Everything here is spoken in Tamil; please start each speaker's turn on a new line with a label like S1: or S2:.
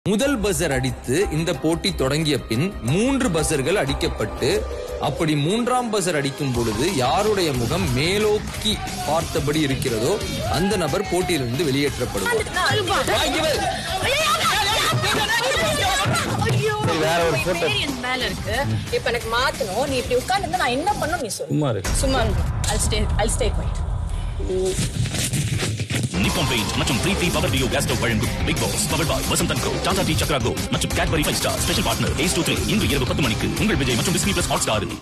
S1: முதல் பஸர் அடித்து இந்த போட்டி தொடங்கிய பின் மூன்று பஸர்கள் அடிக்கப்பட்டு அப்படி மூன்றாம் பஸர் அடிக்கும் பொழுது யாருடைய முகம் மேலோக்கி பார்த்தபடி இருக்கிறதோ அந்த நபர் போட்டியிலிருந்து வெளியேற்றப்படுவார்
S2: வேற ஒரு photo.
S3: மேல இருக்கு இப்ப எனக்கு மாத்தணும் நீ இப்படி உட்கார்ந்து நான் என்ன பண்ணணும் நீ சொல்லு
S2: சும்மா இருக்கு
S3: சும்மா I'll stay I'll stay quiet
S4: Nippon paint மற்றும் three three power duo gas stove வழங்கும் Bigg Boss power boy Vasanth and co Tata tea Chakra கோ மற்றும் Cadbury five star special partner ace two three இன்று இரவு பத்து மணிக்கு உங்கள் விஜய் மற்றும் டிஸ்னி பிளஸ் ஹாட் ஸ்டாரில்